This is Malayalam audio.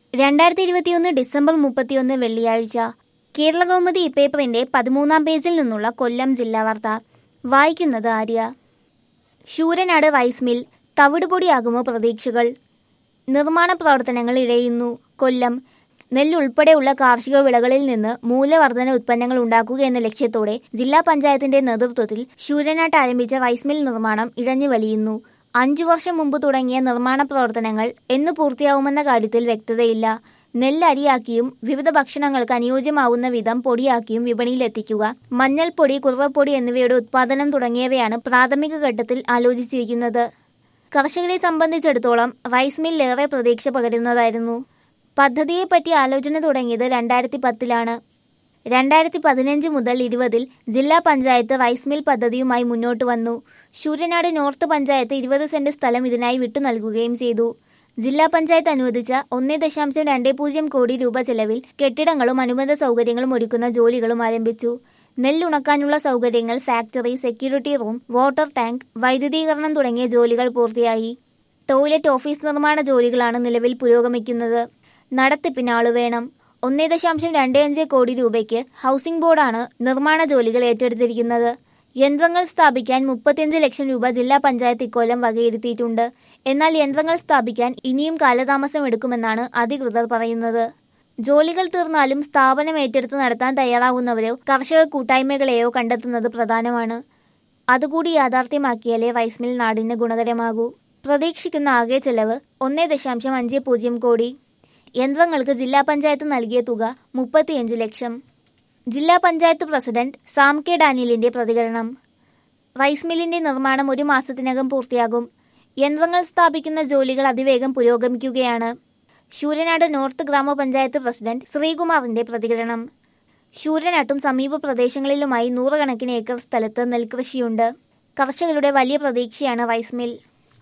രണ്ടായിരത്തി ഇരുപത്തിയൊന്ന് ഡിസംബർ മുപ്പത്തിയൊന്ന് വെള്ളിയാഴ്ച കേരള കൗമുദി ഇപ്പേപ്പറിന്റെ പതിമൂന്നാം പേജിൽ നിന്നുള്ള കൊല്ലം ജില്ലാ വാർത്ത വായിക്കുന്നത് ആര്യ ശൂരനാട് റൈസ് മിൽ തവിടുപൊടിയാകുമോ പ്രതീക്ഷകൾ നിർമ്മാണ പ്രവർത്തനങ്ങൾ ഇഴയുന്നു കൊല്ലം നെല്ലുൾപ്പെടെയുള്ള കാർഷിക വിളകളിൽ നിന്ന് മൂല്യവർധന ഉൽപ്പന്നങ്ങൾ ഉണ്ടാക്കുക എന്ന ലക്ഷ്യത്തോടെ ജില്ലാ പഞ്ചായത്തിന്റെ നേതൃത്വത്തിൽ ശൂരനാട്ട് ആരംഭിച്ച റൈസ് മിൽ നിർമ്മാണം ഇഴഞ്ഞു വലിയുന്നു അഞ്ചു വർഷം മുമ്പ് തുടങ്ങിയ നിർമ്മാണ പ്രവർത്തനങ്ങൾ എന്ന് പൂർത്തിയാവുമെന്ന കാര്യത്തിൽ വ്യക്തതയില്ല നെല്ല് അരിയാക്കിയും വിവിധ ഭക്ഷണങ്ങൾക്ക് അനുയോജ്യമാവുന്ന വിധം പൊടിയാക്കിയും വിപണിയിലെത്തിക്കുക മഞ്ഞൾപ്പൊടി കുറുവപ്പൊടി എന്നിവയുടെ ഉത്പാദനം തുടങ്ങിയവയാണ് പ്രാഥമിക ഘട്ടത്തിൽ ആലോചിച്ചിരിക്കുന്നത് കർഷകരെ സംബന്ധിച്ചിടത്തോളം റൈസ് മിൽ ഏറെ പ്രതീക്ഷ പകരുന്നതായിരുന്നു പദ്ധതിയെപ്പറ്റി ആലോചന തുടങ്ങിയത് രണ്ടായിരത്തി പത്തിലാണ് രണ്ടായിരത്തി പതിനഞ്ച് മുതൽ ഇരുപതിൽ ജില്ലാ പഞ്ചായത്ത് റൈസ് മിൽ പദ്ധതിയുമായി മുന്നോട്ട് വന്നു ശൂര്യനാട് നോർത്ത് പഞ്ചായത്ത് ഇരുപത് സെന്റ് സ്ഥലം ഇതിനായി വിട്ടു നൽകുകയും ചെയ്തു ജില്ലാ പഞ്ചായത്ത് അനുവദിച്ച ഒന്നേ ദശാംശം രണ്ട് പൂജ്യം കോടി രൂപ ചെലവിൽ കെട്ടിടങ്ങളും അനുബന്ധ സൗകര്യങ്ങളും ഒരുക്കുന്ന ജോലികളും ആരംഭിച്ചു നെല്ലുണക്കാനുള്ള സൗകര്യങ്ങൾ factory security room water tank വൈദ്യുതീകരണം തുടങ്ങിയ ജോലികൾ പൂർത്തിയായി ടോയ്ലറ്റ് ഓഫീസ് നിർമ്മാണ ജോലികളാണ് നിലവിൽ പുരോഗമിക്കുന്നത് നടത്തിപ്പിന് ആള് വേണം ഒന്നേ ദശാംശം രണ്ട് അഞ്ച് കോടി രൂപയ്ക്ക് ഹൗസിംഗ് ബോർഡാണ് നിർമ്മാണ ജോലികൾ ഏറ്റെടുത്തിരിക്കുന്നത് യന്ത്രങ്ങൾ സ്ഥാപിക്കാൻ മുപ്പത്തിയഞ്ച് ലക്ഷം രൂപ ജില്ലാ പഞ്ചായത്ത് ഇക്കൊല്ലം വകയിരുത്തിയിട്ടുണ്ട് എന്നാൽ യന്ത്രങ്ങൾ സ്ഥാപിക്കാൻ ഇനിയും കാലതാമസം എടുക്കുമെന്നാണ് അധികൃതർ പറയുന്നത് ജോലികൾ തീർന്നാലും സ്ഥാപനം ഏറ്റെടുത്ത് നടത്താൻ തയ്യാറാവുന്നവരോ കർഷക കൂട്ടായ്മകളെയോ കണ്ടെത്തുന്നത് പ്രധാനമാണ് അതുകൂടി യാഥാർത്ഥ്യമാക്കിയാലേ റൈസ് മിൽ നാടിന് ഗുണകരമാകൂ പ്രതീക്ഷിക്കുന്ന ആകെ ചെലവ് ഒന്നേ ദശാംശം അഞ്ച് പൂജ്യം കോടി യന്ത്രങ്ങൾക്ക് ജില്ലാ പഞ്ചായത്ത് നൽകിയ തുക മുപ്പത്തിയഞ്ച് ലക്ഷം ജില്ലാ പഞ്ചായത്ത് പ്രസിഡന്റ് സാം കെ ഡാനിയലിന്റെ പ്രതികരണം റൈസ് മില്ലിന്റെ നിർമ്മാണം ഒരു മാസത്തിനകം പൂർത്തിയാകും യന്ത്രങ്ങൾ സ്ഥാപിക്കുന്ന ജോലികൾ അതിവേഗം പുരോഗമിക്കുകയാണ് ശൂരനാട് നോർത്ത് ഗ്രാമപഞ്ചായത്ത് പ്രസിഡന്റ് ശ്രീകുമാറിന്റെ പ്രതികരണം ശൂരനാട്ടും സമീപ പ്രദേശങ്ങളിലുമായി നൂറുകണക്കിന് ഏക്കർ സ്ഥലത്ത് നെൽകൃഷിയുണ്ട് കർഷകരുടെ വലിയ പ്രതീക്ഷയാണ് റൈസ് മിൽ